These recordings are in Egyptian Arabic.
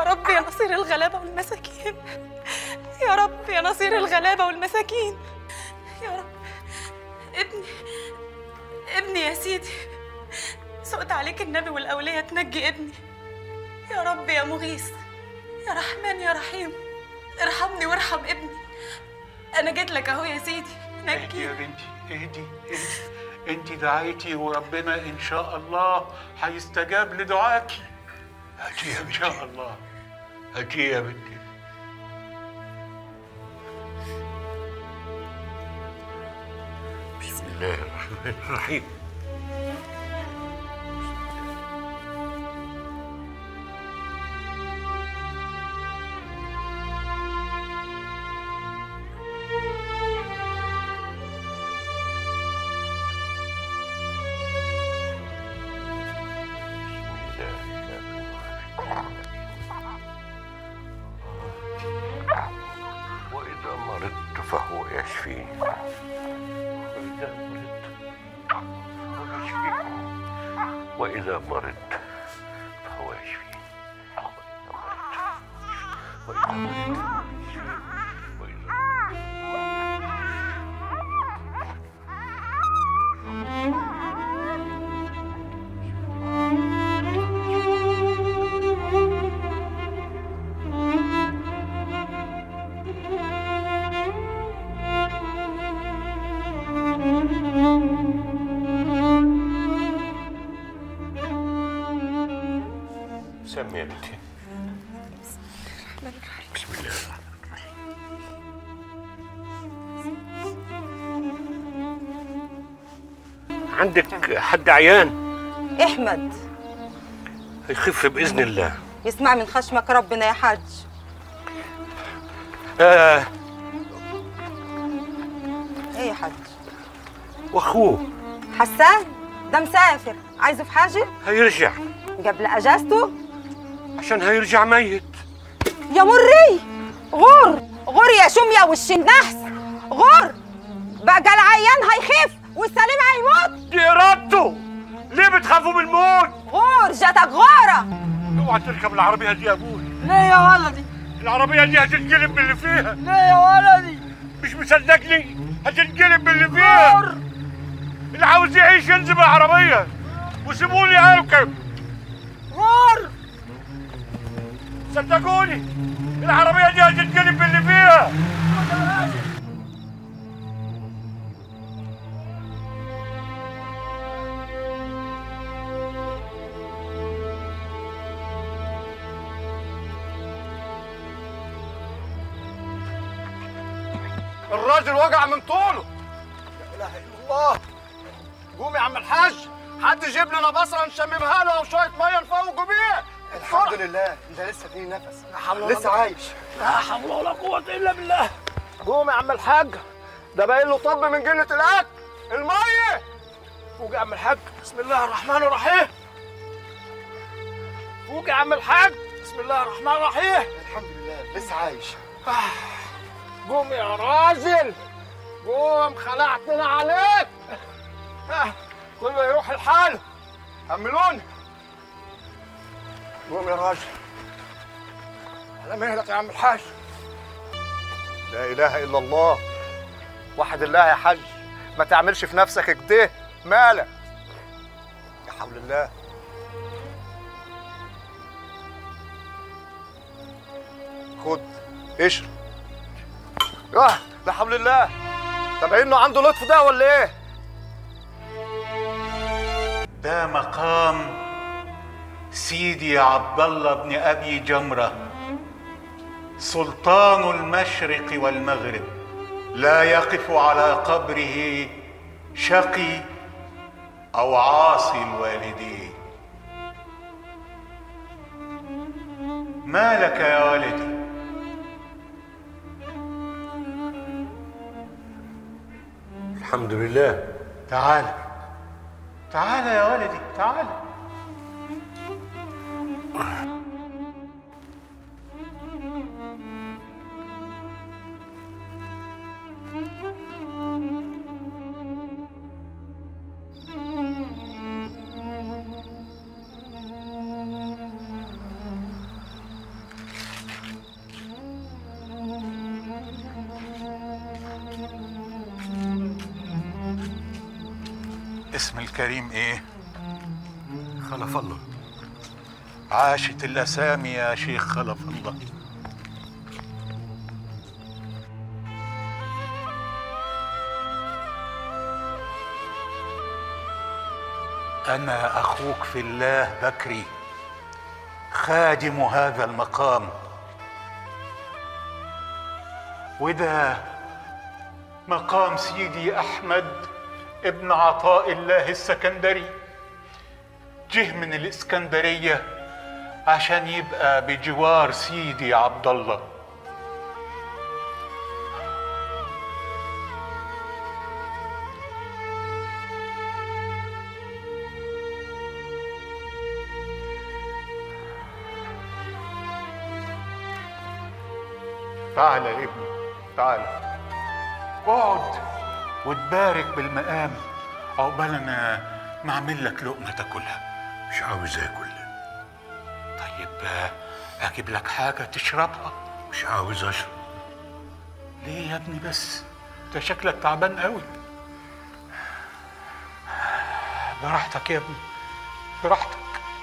رب يا نصير الغلابة والمساكين يا رب يا نصير الغلابة والمساكين يا رب ابني ابني يا سيدي سقط عليك النبي والأولياء تنجي ابني يا رب يا مغيث يا رحمن يا رحيم ارحمني وارحم ابني أنا جيت لك أهو يا سيدي اهدي يا نجي بنتي اهدي اهدي انت دعيتي وربنا ان شاء الله هيستجاب لدعاكي هاتي يا ان بنتي شاء الله هاتي يا بنتي بسم الله الرحمن الرحيم وإذا مرضت فهو يشفيني وإذا مرضت فهو يشفيني وإذا مرضت فهو يشفيني وإذا مرضت وإذا سمي يا بنتي بسم الله الرحمن الرحيم عندك حد عيان احمد يخف بإذن الله يسمع من خشمك ربنا يا حاج آه ايه يا حاج وأخوه حسان ده مسافر عايزه في حاجه هيرجع قبل اجازته عشان هيرجع ميت يا مري غور غور يا شمية وش النحس غور بقى العيان هيخف والسليم هيموت دي إرادته ليه بتخافوا من الموت؟ غور جاتك غارة اوعى تركب العربية دي يا ابوي ليه يا ولدي العربية دي هتنقلب باللي فيها ليه يا ولدي مش مصدقني هتنقلب باللي فيها اللي عاوز يعيش ينزل بالعربية وسيبوني اركب غور صدقوني العربية دي هتنقلب باللي فيها الراجل وجع من طوله لا اله الا الله قوم يا عم الحاج حد يجيب لنا بصره نشممها له وشويه ميه نفوقوا بيه الحمد لله ده لسه فيه نفس لا حول ولا لسه قوة. عايش لا حول ولا قوه الا بالله قوم يا عم الحاج ده باين له طب من قله الاكل الميه فوق يا عم الحاج بسم الله الرحمن الرحيم فوق يا عم الحاج بسم الله الرحمن الرحيم الحمد لله لسه عايش قوم يا راجل قوم خلعتنا عليك آه، كله يروح لحاله حملوني قوم يا راجل على مهلك يا عم الحاج لا اله الا الله وحد الله يا حاج ما تعملش في نفسك كده مالك يا حول الله خد اشرب اه لا حول الله طب انه عنده لطف ده ولا ايه ده مقام سيدي عبد الله بن ابي جمره سلطان المشرق والمغرب لا يقف على قبره شقي او عاصي الوالدين ما لك يا ولدي الحمد لله تعال تعال يا ولدي تعال اسم الكريم ايه خلف الله عاشت الاسامي يا شيخ خلف الله انا اخوك في الله بكري خادم هذا المقام وده مقام سيدي احمد ابن عطاء الله السكندري جه من الاسكندريه عشان يبقى بجوار سيدي عبد الله تعال يا ابني تعال اقعد وتبارك بالمقام عقبال انا ما اعمل لك لقمه تاكلها مش عاوز اكل طيب آه، اجيب لك حاجه تشربها مش عاوز اشرب ليه يا ابني بس انت شكلك تعبان قوي براحتك يا ابني براحتك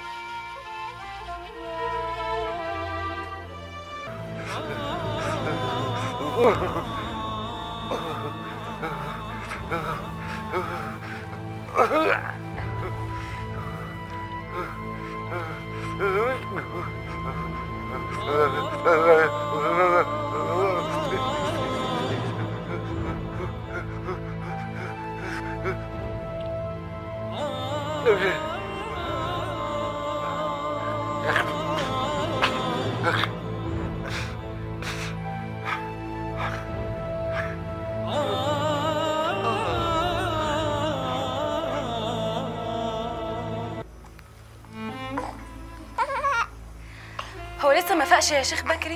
هو لسه ما فاقش يا شيخ بكري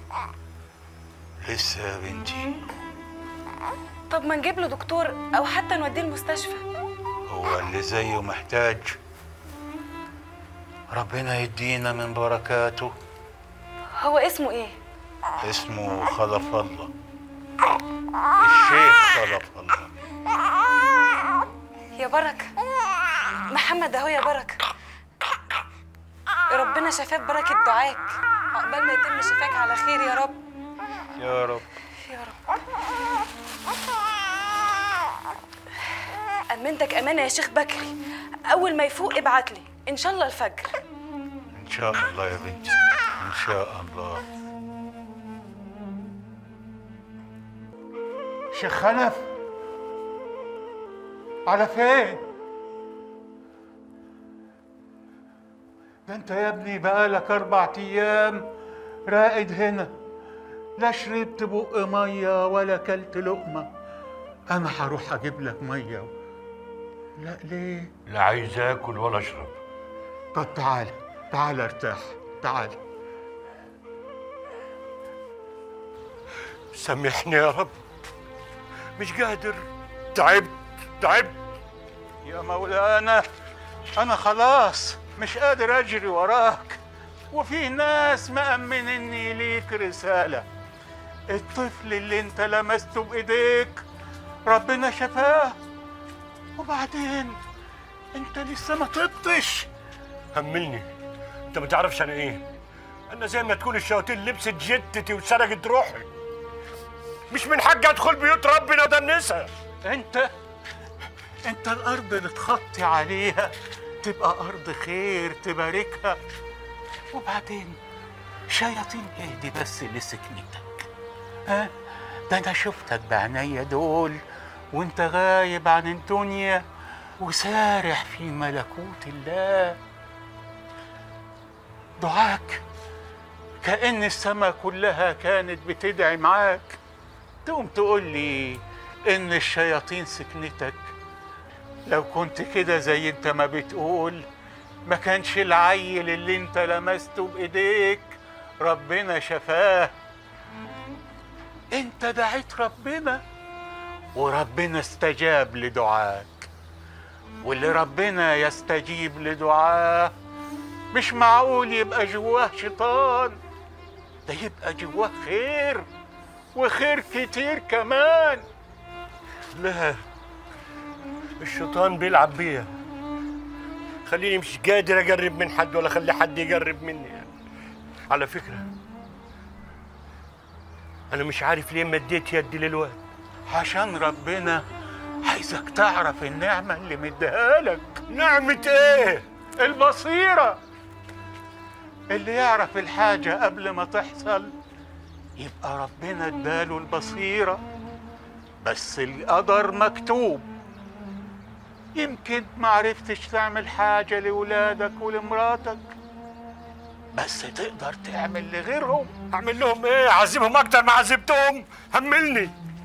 لسه يا بنتي طب ما نجيب له دكتور او حتى نوديه المستشفى هو اللي زيه محتاج ربنا يدينا من بركاته هو اسمه ايه اسمه خلف الله الشيخ خلف الله يا بركه محمد اهو يا بركه ربنا شفاك بركه دعاك عقبال ما يتم شفاك على خير يا رب يا رب يا رب أمنتك أمانة يا شيخ بكري أول ما يفوق ابعت لي إن شاء الله الفجر ان شاء الله يا بنتي ان شاء الله شيخ خلف على فين ده انت يا ابني بقالك اربع ايام راقد هنا لا شربت بق ميه ولا كلت لقمه انا هروح اجيب لك ميه لا ليه لا عايز اكل ولا اشرب طب تعال تعال ارتاح تعال سامحني يا رب مش قادر تعبت تعبت يا مولانا انا خلاص مش قادر اجري وراك وفي ناس مأمنني ليك رسالة الطفل اللي انت لمسته بايديك ربنا شفاه وبعدين انت لسه ما طبتش هملني انت ما تعرفش انا ايه انا زي ما تكون الشياطين لبست جتتي وسرقت روحي مش من حقي ادخل بيوت ربنا ده النساء انت انت الارض اللي تخطي عليها تبقى ارض خير تباركها وبعدين شياطين ايه دي بس اللي سكنتك ها ده انا شفتك بعينيا دول وانت غايب عن الدنيا وسارح في ملكوت الله دعاك كأن السماء كلها كانت بتدعي معاك تقوم تقول لي ان الشياطين سكنتك لو كنت كده زي انت ما بتقول ما كانش العيل اللي انت لمسته بايديك ربنا شفاه انت دعيت ربنا وربنا استجاب لدعاك واللي ربنا يستجيب لدعاه مش معقول يبقى جواه شيطان ده يبقى جواه خير وخير كتير كمان لا الشيطان بيلعب بيا خليني مش قادر اقرب من حد ولا اخلي حد يقرب مني على فكره انا مش عارف ليه مديت يدي للواد عشان ربنا عايزك تعرف النعمة اللي مديها لك نعمة ايه البصيرة اللي يعرف الحاجة قبل ما تحصل يبقى ربنا اداله البصيرة بس القدر مكتوب يمكن ما عرفتش تعمل حاجة لولادك ولمراتك بس تقدر تعمل لغيرهم اعمل لهم ايه اعذبهم اكتر ما عذبتهم هملني